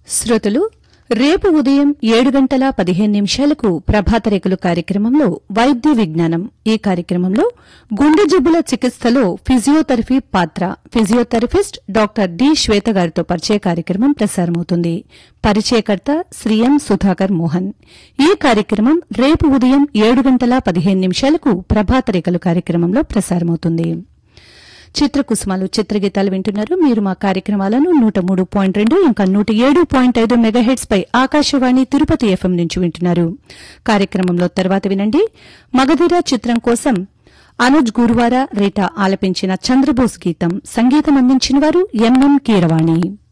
శ్రోతలు రేపు ఉదయం ఏడు గంటల పదిహేను నిమిషాలకు ప్రభాత రేకులు కార్యక్రమంలో వైద్య విజ్ఞానం ఈ కార్యక్రమంలో గుండె జబ్బుల చికిత్సలో ఫిజియోథెరపీ పాత్ర ఫిజియోథెరపిస్ట్ డాక్టర్ డి శ్వేత గారితో పరిచయ కార్యక్రమం ప్రసారమవుతుంది పరిచయకర్త శ్రీ ఎం సుధాకర్ మోహన్ ఈ కార్యక్రమం రేపు ఉదయం ఏడు గంటల పదిహేను నిమిషాలకు ప్రభాత రేఖలు కార్యక్రమంలో ప్రసారమవుతుంది చిత్రకుసుమాలు చిత్రగీతాలు వింటున్నారు మీరు మా కార్యక్రమాలను నూట మూడు పాయింట్ రెండు ఇంకా నూట ఏడు పాయింట్ ఐదు మెగాహెట్స్ పై ఆకాశవాణి తిరుపతి ఎఫ్ఎం నుంచి వింటున్నారు కార్యక్రమంలో తర్వాత వినండి మగధీర చిత్రం కోసం అనుజ్ గురువార రీటా ఆలపించిన చంద్రబోస్ గీతం సంగీతం అందించిన వారు ఎంఎం కీరవాణి